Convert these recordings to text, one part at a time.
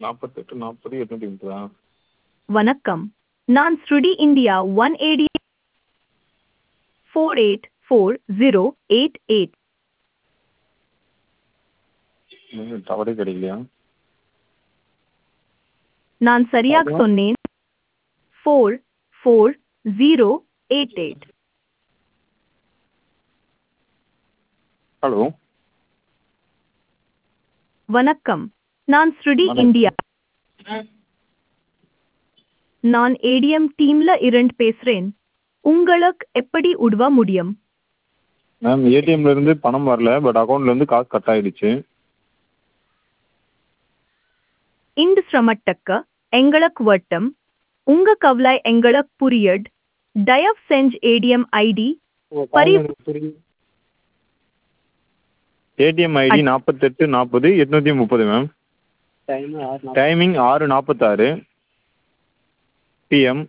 நாற்பத்தெட்டு நாற்பது எட்நூற்றி முப்பதா வணக்கம் நான் Shruti India one eight four eight four zero eight eight இன்னும் டவரே கிடைக்கலையா நான் சரியாக ஆமா. சொன்னேன் four four zero eight eight hello வணக்கம் நான் ஸ்ருடி வணக்கம். இந்தியா நான் ஏடிஎம் டீம்ல இருந்து பேசுறேன் உங்களுக்கு எப்படி உதவ முடியும் மேம் ஏடிஎம்ல இருந்து பணம் வரல பட் அக்கௌண்ட்ல இருந்து காசு கட் ஆயிடுச்சு இந்த சிரமத்துக்கு எங்களுக்கு வட்டம் உங்க கவலை எங்களுக்கு புரியட் தயவு செஞ்சு ஏடிஎம் ஐடி பரி- ஏடிஎம் ஐடி நாற்பத்தெட்டு நாற்பது எட்நூற்றி முப்பது மேம் டைமிங் ஆறு நாற்பத்தாறு பிஎம்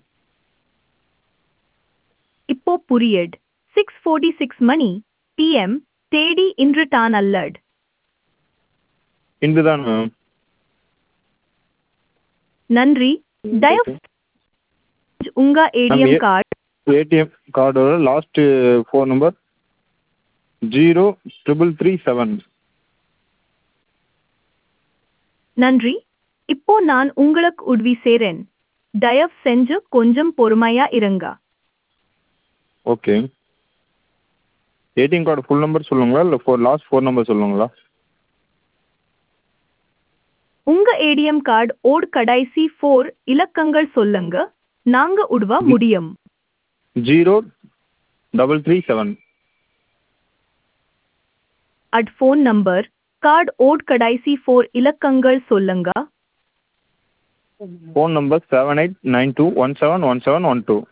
இப்போ புரியட் சிக்ஸ் ஃபோர்ட்டி சிக்ஸ் மணி பிஎம் தேடி இன்று தான் அல்லட் இன்று தான் மேம் நன்றி தயவு செஞ்சு உங்க ஏடிஎம் ஏ- கார்டு ஏடிஎம் கார்டோட last four number zero triple three seven நன்றி இப்போ நான் உங்களுக்கு உதவி செய்றேன் தயவு செஞ்சு கொஞ்சம் பொறுமையா இருங்க okay ATM card full number சொல்லுங்களா இல்லை ஃபோர் லாஸ்ட் ஃபோர் நம்பர் சொல்லுங்களா உங்க ஏடிஎம் கார்டு ஓட் கடைசி ஃபோர் இலக்கங்கள் சொல்லுங்க நாங்க உதவ முடியும் zero double three seven at phone number card ஓட் கடைசி ஃபோர் இலக்கங்கள் சொல்லுங்க phone number seven eight nine two one seven one seven one two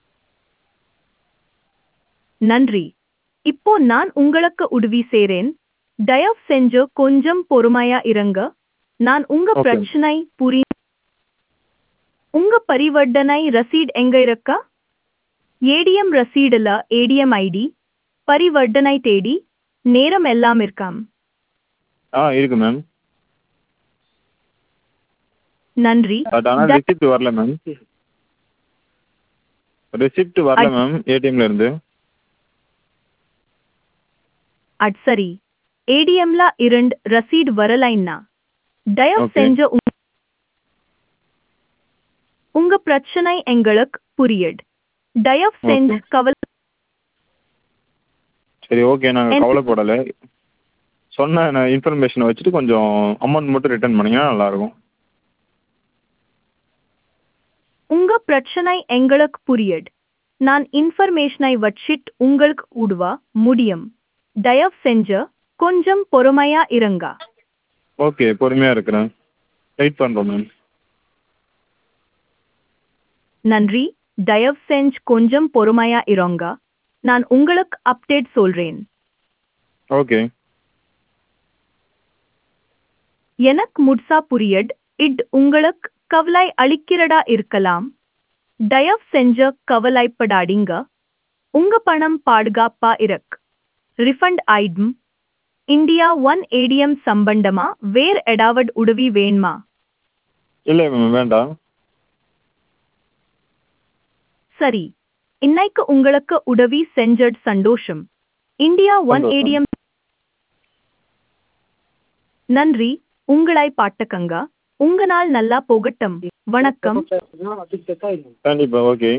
நன்றி இப்போ நான் உங்களுக்கு உதவி செய்றேன் தயவு செஞ்சு கொஞ்சம் பொறுமையா இருங்க நான் உங்க Okay. பிரச்சனை புரி உங்க பரிவர்த்தனை ரசீட் எங்க இருக்கா ஏடிஎம் ரசீடுல ஏடிஎம் ஐடி பரிவர்த்தனை தேடி நேரம் எல்லாம் இருக்காம் ஆ இருக்கு மேம் நன்றி பட் ஆனால் த- ரெசிப்ட் வரல மேம் ரெசிப்ட் வரல அட்- மேம் ஏடிஎம்ல இருந்து அட் சரி ஏடிஎம்ல இரண்டு ரசீட் வரலைன்னா தயவு Okay. செஞ்சு உங்க- உங்க பிரச்சனை எங்களுக்கு புரியட் தயவு செஞ்சு Okay. கவலை சரி ஓகே நாங்கள் என்- கவலைப்படலை சொன்ன நான் இன்ஃபர்மேஷனை வச்சுட்டு கொஞ்சம் அமௌண்ட் மட்டும் ரிட்டர்ன் பண்ணிங்கன்னா நல்லாயிருக்கும் உங்க பிரச்சனை எங்களுக்கு புரியட் நான் இன்ஃபர்மேஷனை வச்சிட்டு உங்களுக்கு உதவ முடியும் தயவு செஞ்சு கொஞ்சம் பொறுமையா இருங்க ஓகே பொறுமையாக இருக்கிறேன் வெயிட் பண்ணுறோம் மேம் நன்றி தயவு செஞ்சு கொஞ்சம் பொறுமையா இருங்க நான் உங்களுக்கு அப்டேட் சொல்றேன் ஓகே எனக்கு முட்சா புரியட் இட் உங்களுக்கு கவலை அளிக்கிறதா இருக்கலாம் தயவு செஞ்சு கவலைப்படாதீங்க உங்க பணம் பாதுகாப்பா இருக்கு ரிஃபண்ட் ஆயிடும் இந்தியா ஒன் ஏடிஎம் சம்பந்தமா வேற ஏதாவது உதவி வேணுமா இல்லை மேம் வேண்டாம் சரி இன்னைக்கு உங்களுக்கு உதவி செஞ்சது சந்தோஷம் இந்தியா ஒன் சந்தோஷம். ஏடிஎம் நன்றி உங்களை பாட்டுக்கங்க உங்க நாள் நல்லா போகட்டும் வணக்கம் கண்டிப்பாக ஓகே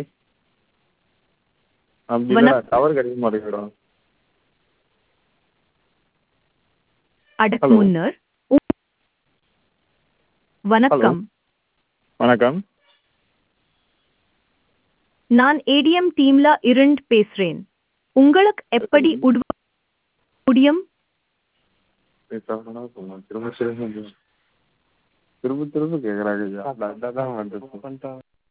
அப்படி வண- டவர் கிடைக்க மாட்டேங்கிறோம் அடக்கு Hello. முன்னர் உ- வணக்கம் வணக்கம் நான் ஏடிஎம் டீம்ல இருந்து பேசுறேன் உங்களுக்கு எப்படி உதவ முடியும் பேசாமனா சொல்லுங்க திரும்ப திரும்ப திரும்ப திரும்ப கேட்குறாங்க ஐயா அதான் வந்து